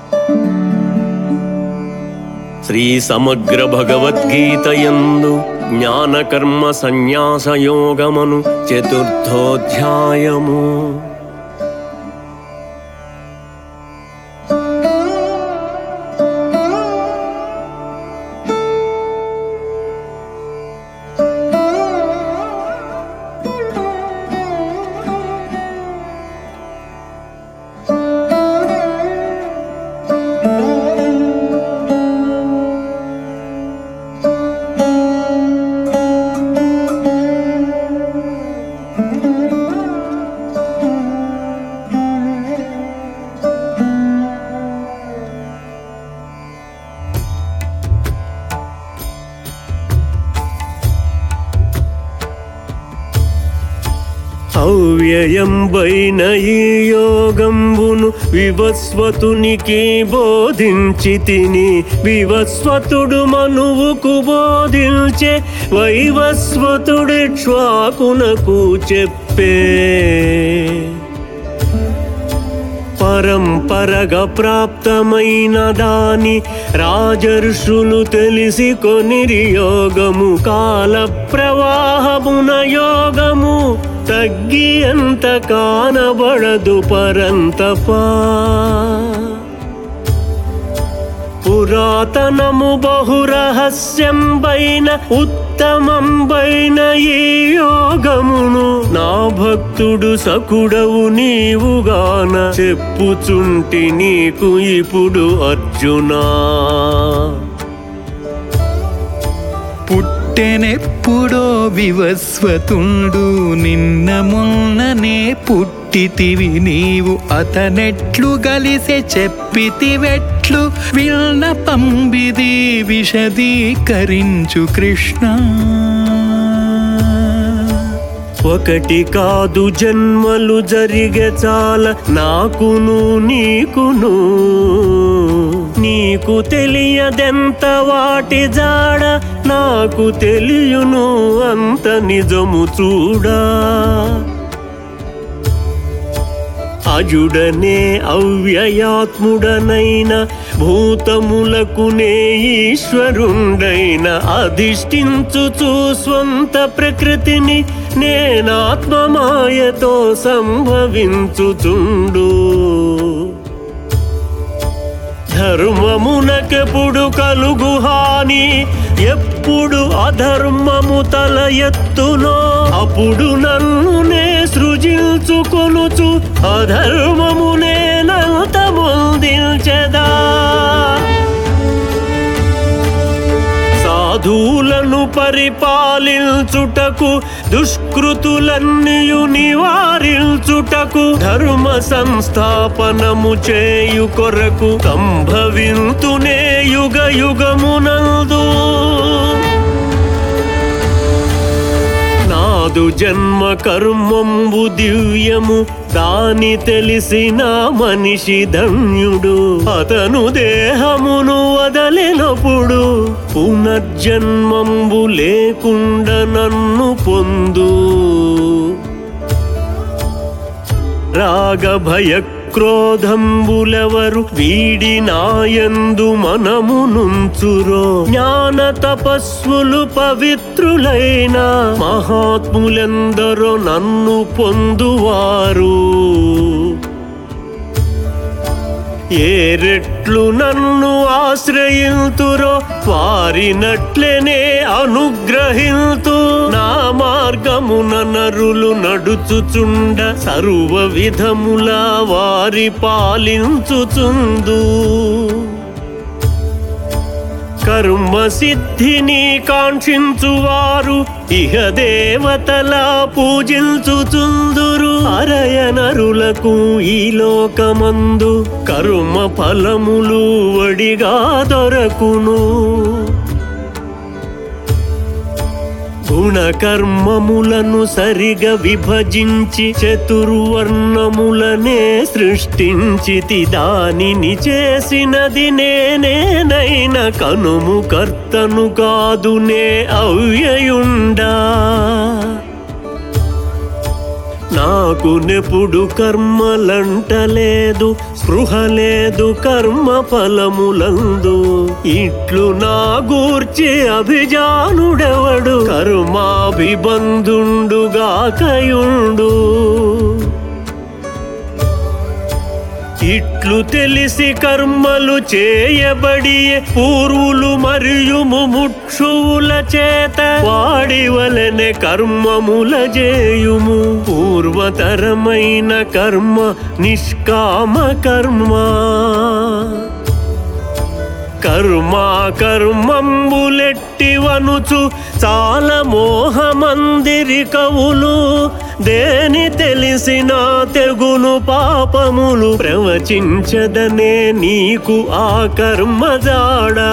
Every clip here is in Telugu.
శ్రీ సమగ్ర భగవద్గీతయందు జ్ఞానకర్మ సన్యాసయోగమను చతుర్థోధ్యాయము అవ్యయంబైన ఈ యోగంబును వివస్వతునికి బోధించి తిని వివస్వతుడు మనువుకు బోధించే వైవస్వతుడిక్ష్వాకునకు చెప్పే పరంపరగా ప్రాప్తమైన దాని రాజర్షులు తెలిసి కొనిరి యోగము కాల ప్రవాహమున యోగము తగ్గి ఎంత కానబడదు పరంతపా పురాతనము బహురహస్యంబైన ఉత్తమంబైన ఈ యోగమును నా భక్తుడు సకుడవు నీవుగాన చెప్పుచుంటి నీకు ఇప్పుడు అర్జునా పుట్టెనెప్పుడో వివస్వతుండు నిన్న మొన్ననే పుట్టితివి నీవు అతనెట్లు గలిసె చెప్పితివెట్లు విన్న పంబిది విశదీకరించు కృష్ణ ఒకటి కాదు జన్మలు జరిగే చాల నాకును నీకును నీకు తెలియదెంత వాటి జాడ నాకు తెలియను అంత నిజము చూడా అజుడనే అవ్యయాత్ముడనైన భూతములకునే ఈశ్వరుండైన అధిష్ఠించుచు స్వంత ప్రకృతిని నేనాత్మమాయతో సంభవించుచుండు ధర్మమునకెప్పుడు కలుగు హాని ఎప్పుడు అధర్మము తల ఎత్తునో అప్పుడు నన్ను నే సృజించుకొనుచు అధర్మమునే నంత ముందించెదా సాధువులను పరిపాలించుటకు దుష్కృతులన్నీయు నివారించుటకు ధర్మ సంస్థాపనము చేయు కొరకు సంభవింతునే యుగ యుగమునందు నాదు జన్మ కర్మంబు దివ్యము దాని తెలిసిన మనిషి ధన్యుడు అతను దేహమును వదలినప్పుడు పునర్జన్మంబు లేకుండా నన్ను పొందు రాగ భయ క్రోధంబులెవరు వీడి నాయందు మనము నుంచురో జ్ఞాన తపస్సులు పవిత్రులైన మహాత్ములెందరో నన్ను పొందువారు ఏ రెట్లు నన్ను ఆశ్రయింతురో వారినట్లనే అనుగ్రహింతు నా మార్గమున నరులు నడుచుచుండ సర్వ విధముల వారి పాలించుచుందు కర్మ సిద్ధిని కాంక్షించువారు ఇహ దేవతలా పూజించుచుందురు అరయనరులకు ఈ లోకమందు కర్మ ఫలములు వడిగా దొరకును గుణకర్మములను సరిగా విభజించి చతుర్వర్ణములనే సృష్టించితి దానిని చేసినది నేనేనైన కనుము కర్తను కాదునే అవ్యయుండా నాకు నెప్పుడు కర్మలంటలేదు స్పృహ లేదు కర్మ ఫలములందు ఇట్లు నా గూర్చి అభిజానుడెవడు కర్మాభిబంధుండుగాకయుండు ఇట్లు తెలిసి కర్మలు చేయబడి పూర్వులు మరియు ముముక్షువుల చేత వాడివలెనే కర్మముల చేయుము పూర్వతరమైన కర్మ నిష్కామ కర్మ కర్మా కర్మంబులెట్టివనుచు చాలా మోహమందిరి కవులు దేని తెలిసిన తెగును పాపములు ప్రవచించదనే నీకు ఆ కర్మజాడా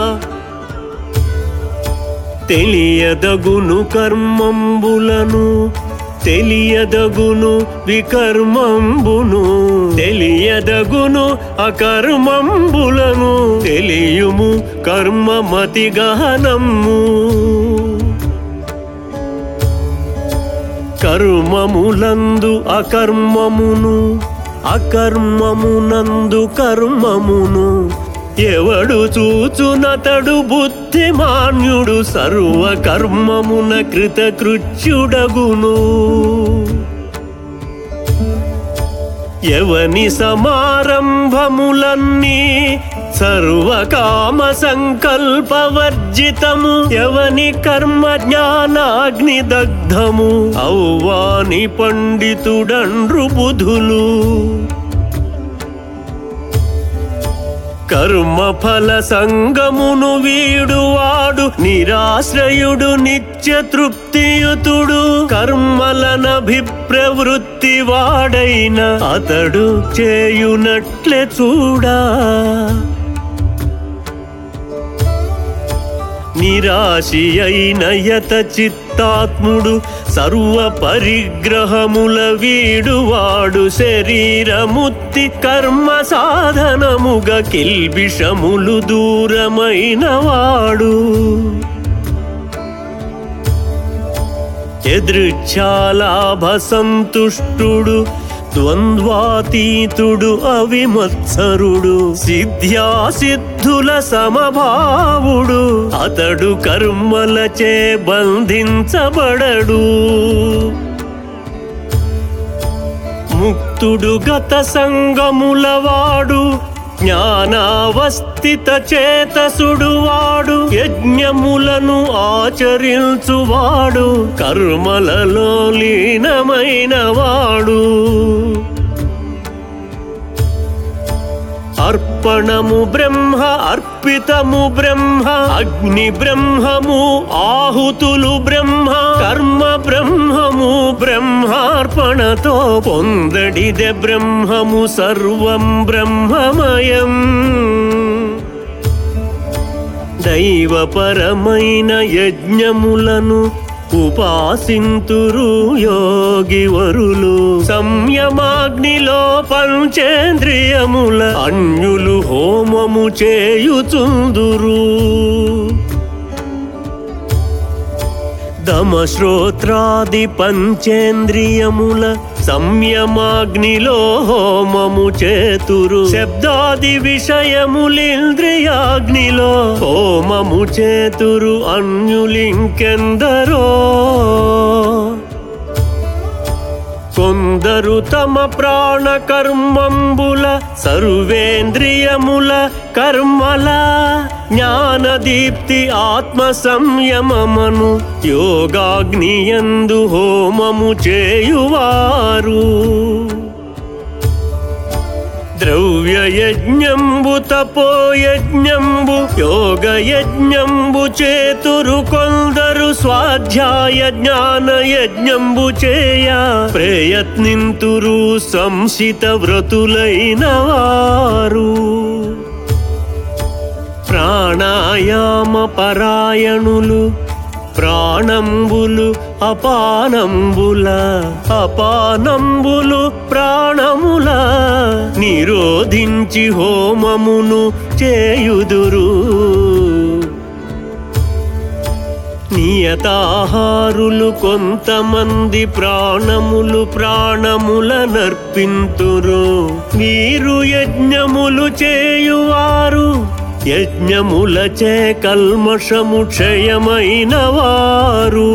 తెలియదగును కర్మంబులను తెలియదగును వికర్మంబును తెలియదగును అకర్మంబులను తెలియుము కర్మమతి గహనము కర్మములందు అకర్మమును అకర్మమునందు కర్మమును ఎవడు చూచునతడు బుద్ధిమాన్యుడు సర్వ కర్మమున కృతకృత్యుడగును ఎవని సమారంభములన్నీ సర్వకామ సంకల్పవర్జితము ఎవని కర్మ జ్ఞానాగ్ని దగ్ధము ఔవాని పండితుడండ్రు బుధులు కర్మఫల సంగమును వీడువాడు నిరాశ్రయుడు నిత్య తృప్తియుతుడు కర్మలనభిప్రవృత్తి వాడైన అతడు చేయునట్లే చూడా నిరాశి అయిన యత చిత్తాత్ముడు సర్వ పరిగ్రహముల వీడువాడు శరీరముత్తి కర్మ సాధనముగా కిల్బిషములు దూరమైన వాడు ఎదృచ్ఛాలాభ సంతుష్టుడు ద్వంద్వాతీతుడు అవిమత్సరుడు సిద్ధ్యాసిద్ధుల సమభావుడు అతడు కర్మలచే బంధించబడడు ముక్తుడు గత సంగములవాడు జ్ఞానావస్థిత చేతసుడు వాడు యజ్ఞములను ఆచరించువాడు కర్మలలో లీనమైన వాడు అర్పణము బ్రహ్మ అర్పితము బ్రహ్మ అగ్ని బ్రహ్మము ఆహుతులు బ్రహ్మ కర్మ బ్రహ్మము బ్రహ్మార్పణతో పొందడిదె బ్రహ్మము సర్వం బ్రహ్మమయం దైవపరమైన యజ్ఞములను ఉపాసింతురు యోగివరులు సంయమాగ్నిలో పంచేంద్రియముల అన్యులు హోమము చేయుచుందురు దమశ్రోత్రాది పంచేంద్రియముల సంయమాగ్నిలో హోమము చేతురు శబ్దాది విషయములింద్రియాగ్నిలో హోమము చేతురు అన్యులింకెందరో కొందరు తమ ప్రాణ కర్మంబుల సర్వేంద్రియముల కర్మల జ్ఞానదీప్తి ఆత్మ సంయమమను యోగాగ్నియందు హోమము చేయువారు ద్రవ్య యజ్ఞంబు తపోయజ్ఞంబు యోగ యజ్ఞంబు చేతురు కొందరు స్వాధ్యాయ జ్ఞాన యజ్ఞంబు చేయ ప్రయత్నింతురు సంశిత వ్రతులైన వారు ప్రాణాయామ పరాయణులు ప్రాణంబులు అపానంబుల అపానంబులు ప్రాణముల నిరోధించి హోమమును చేయుదురు నియతాహారులు కొంతమంది ప్రాణములు ప్రాణముల నర్పింతురు వీరు యజ్ఞములు చేయువారు యజ్ఞములచే కల్మషము క్షయమైన వారు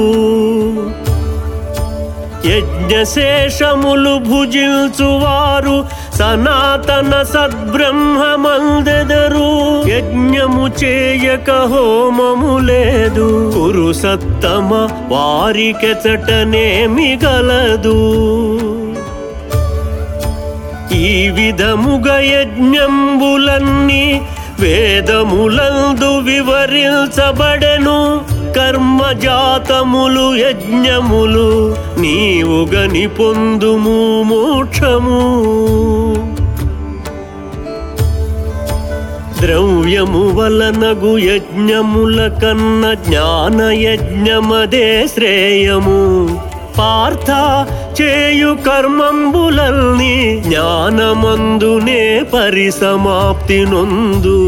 యజ్ఞశేషములు భుజించువారు సనాతన సద్బ్రహ్మమందెదరు యజ్ఞము చేయక హోమము లేదు కురు సత్తమ వారికెచటనే మిగలదు ఈ విధముగ యజ్ఞంబులన్నీ వేదములందు వివరించబడెను కర్మజాతములు యజ్ఞములు నీవుగని పొందుము మోక్షము ద్రవ్యము వలనగు యజ్ఞముల కన్న జ్ఞాన యజ్ఞమదే శ్రేయము పార్థ చేయు కర్మంబులల్ని జ్ఞానమందునే పరిసమాప్తి నొందు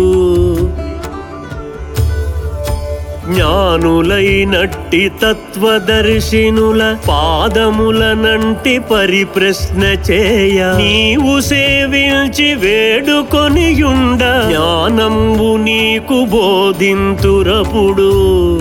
జ్ఞానులైనట్టి తత్వదర్శినుల పాదములనంటి పరిప్రశ్న చేయ నీవు సేవించి వేడుకొనియుండ జ్ఞానంబు నీకు బోధింతురపుడు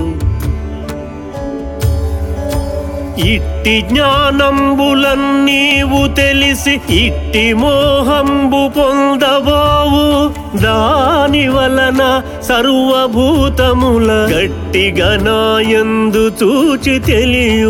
ఇట్టి జ్ఞానంబులన్నీవు తెలిసి ఇట్టి మోహంబు పొందబోవు దాని వలన సర్వభూతముల గట్టిగా నాయందు చూచి తెలియు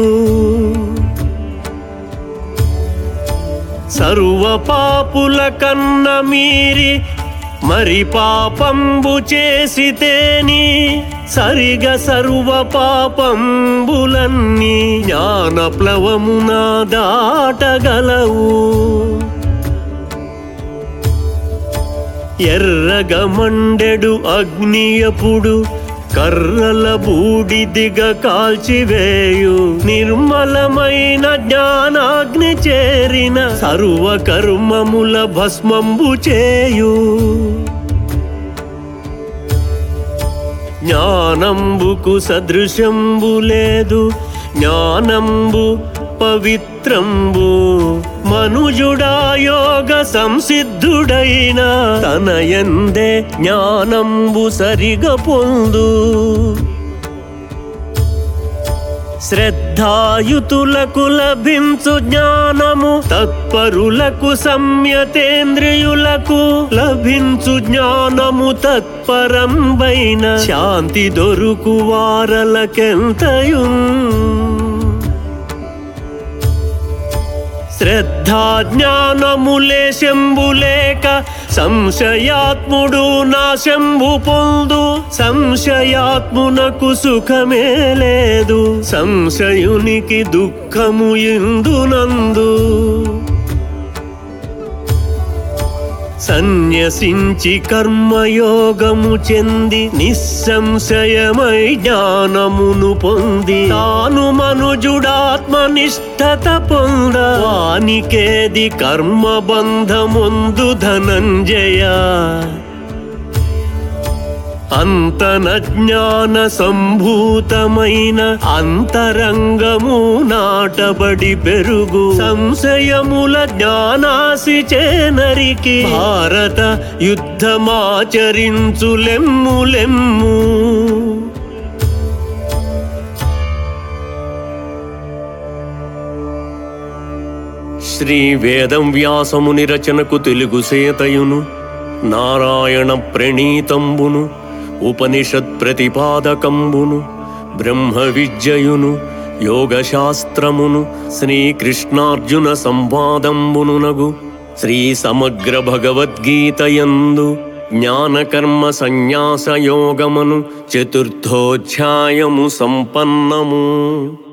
సర్వ పాపుల కన్న మీరి మరి పాపంబు చేసితేని సరిగ సర్వ పాపంబులన్నీ జ్ఞాన ప్లవమున దాటగలవు ఎర్రగమండెడు అగ్నియపుడు కర్రల బూడిదిగ కాల్చివేయు నిర్మలమైన జ్ఞానాగ్ని చేరిన సర్వ కర్మముల భస్మంబు చేయు జ్ఞానంబుకు సదృశంబు లేదు జ్ఞానంబు పవిత్రంబు మనుజుడా యోగ సంసిద్ధుడైన తనయందే జ్ఞానంబు సరిగ పొందు శ్రద్ధాయుతులకు లభించు జ్ఞానము తత్పరులకు సంయతేంద్రియులకు లభించు జ్ఞానము తత్పరంబైన శాంతి దొరుకు వారలకెంతయున్ శ్రద్ధా జ్ఞానములే శంభులేక సంశయాత్ముడు నాశంభు పొందు సంశయాత్మునకు సుఖమే లేదు సంశయునికి దుఃఖము ఇందునందు సన్యసించి కర్మయోగము చెంది నిస్సంశయమై జ్ఞానమును పొంది తాను మనుజుడాత్మనిష్టత పొంద వానికేది కర్మబంధముందు ధనంజయ అంతన జ్ఞాన సంభూతమైన అంతరంగము నాటబడి పెరుగు సంశయముల జ్ఞానాసి చేనరికి భారత యుద్ధమాచరించులెమ్ములెమ్ము శ్రీ వేదం వ్యాసముని రచనకు తెలుగు సేతయును నారాయణ ప్రణీతంబును ఉపనిషత్ ప్రతిపాదకంబును బ్రహ్మ విద్యయును యోగశాస్త్రమును శ్రీకృష్ణార్జున సంవాదంబునునగు శ్రీ సమగ్ర భగవద్గీతయందు జ్ఞానకర్మ సన్యాస యోగమను చతుర్థోధ్యాయము సంపన్నము